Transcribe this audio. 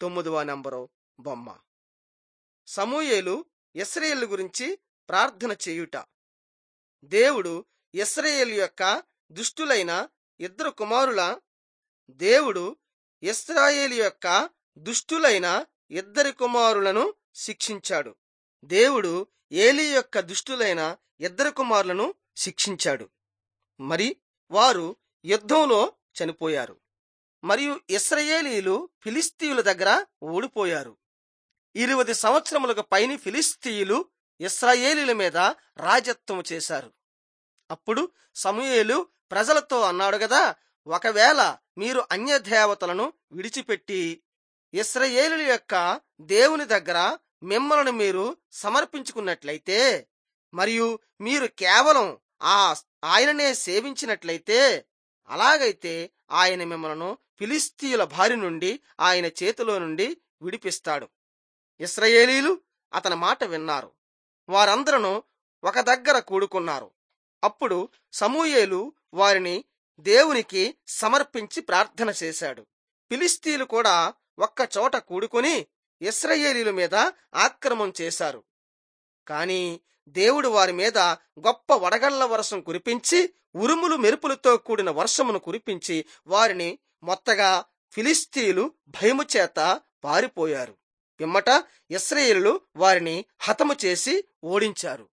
తొమ్మిదవ నంబరు బొమ్మ సమూయేలు ఇస్రాయేల్ గురించి ప్రార్థన చేయుట దేవుడు ఇస్రాయేల్ యొక్క దుష్టులైన ఇద్దరు కుమారుల దేవుడు ఇస్రాయేల్ యొక్క దుష్టులైన ఇద్దరి కుమారులను శిక్షించాడు దేవుడు ఏలి యొక్క దుష్టులైన ఇద్దరు కుమారులను శిక్షించాడు మరి వారు యుద్ధంలో చనిపోయారు మరియు ఇస్రాయేలీలు ఫిలిస్తీయుల దగ్గర ఓడిపోయారు ఇరువది సంవత్సరములకు పైని ఫిలిస్తీయులు ఇస్రాయేలీల మీద రాజత్వం చేశారు అప్పుడు సమూయేలు ప్రజలతో అన్నాడు గదా ఒకవేళ మీరు అన్య దేవతలను విడిచిపెట్టి ఇస్రాయేలుల యొక్క దేవుని దగ్గర మిమ్మల్ని మీరు సమర్పించుకున్నట్లయితే మరియు మీరు కేవలం ఆ ఆయననే సేవించినట్లయితే అలాగైతే ఆయన మిమ్మలను ఫిలిస్తీయుల బారి నుండి ఆయన చేతిలో నుండి విడిపిస్తాడు ఇస్రాయేలీలు అతని మాట విన్నారు వారందరూ ఒక దగ్గర కూడుకున్నారు అప్పుడు సమూయేలు వారిని దేవునికి సమర్పించి ప్రార్థన చేశాడు ఫిలిస్తీన్లు కూడా ఒక్క చోట కూడుకొని ఇస్రాయేలీల మీద ఆక్రమం చేశారు కాని దేవుడు వారి మీద గొప్ప వడగళ్ల వర్షం కురిపించి ఉరుములు మెరుపులతో కూడిన వర్షమును కురిపించి వారిని మొత్తగా ఫిలిస్తీయులు భయము చేత పారిపోయారు పిమ్మట ఇస్రాయేలులు వారిని హతము చేసి ఓడించారు